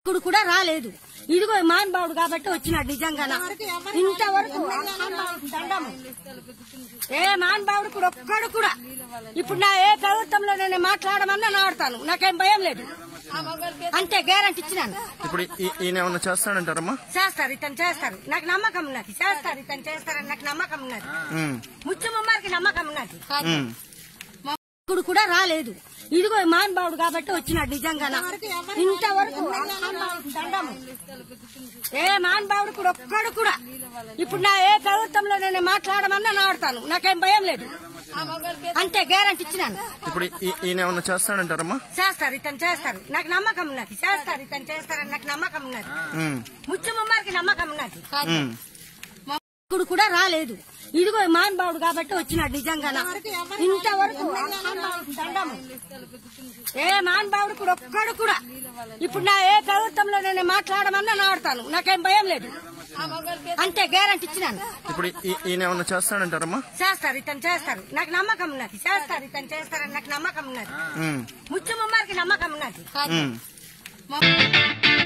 ఇప్పుడు కూడా రాలేదు ఇదిగో మహానుభావుడు కాబట్టి వచ్చినాడు నిజంగా ఇంతవరకు ఆ మహానుభావుడికి దండము ఏ మహానుభావుడు కూడా ఒక్కడు కూడా ఇప్పుడు నా ఏ ప్రభుత్వంలో నేను మాట్లాడమన్నా నా ఆడతాను నాకేం భయం లేదు అంతే గ్యారంటీ ఇచ్చినాను ఇప్పుడు ఈ- ఈయన ఏమన్నా చేస్తాడంటారమ్మా చేస్తారు ఇతను చేస్తారు నాకు నమ్మకం ఉన్నది చేస్తారు ఇతను చేస్తారని నాకు నమ్మకం ఉన్నది ఉమ్, ముత్యమ్మకి నమ్మకం ఉన్నది ఉమ్. ఇప్పుడు కూడా రాలేదు ఇదిగో మహానుభావుడు కాబట్టి వచ్చినాడు నిజంగా ఇంతవరకు ఆ మహానుభావుడికి దండము ఏ మహానుభావుడు కూడా ఒక్కడు కూడా ఇప్పుడు నా ఏ ప్రభుత్వంలో నేను మాట్లాడమన్నా నా ఆడతాను నాకేం భయం లేదు అంతే గ్యారంటీ ఇచ్చినాను ఇప్పుడు ఈ- ఈయన ఏమన్నా చేస్తాడంటారమ్మా చేస్తారు ఇతను చేస్తారు నాకు నమ్మకం ఉన్నది చేస్తారు ఇతను చేస్తారని నాకు నమ్మకం ఉన్నది ఉమ్, ముత్యమ్మకి నమ్మకం ఉన్నది ఉమ్. ఇప్పుడు కూడా రాలేదు ఇదిగో మహానుభావుడు కాబట్టి వచ్చినాడు నిజంగా ఇంతవరకు ఆ మహానుభావుడికి దండము ఏ మహానుభావుడు కూడా ఒక్కడు కూడా ఇప్పుడు నా ఏ ప్రభుత్వంలో నేను మాట్లాడమన్నా నా ఆడతాను నాకేం భయం లేదు అంతే గ్యారంటీ ఇచ్చినాను ఇప్పుడు ఈ- ఈయన ఏమన్నా చేస్తాడంటారమ్మా చేస్తారు ఇతను చేస్తారు నాకు నమ్మకం ఉన్నది చేస్తారు ఇతను చేస్తారని నాకు నమ్మకం ఉన్నది ఉమ్, ముత్యమ్మకి నమ్మకం ఉన్నది ఉమ్.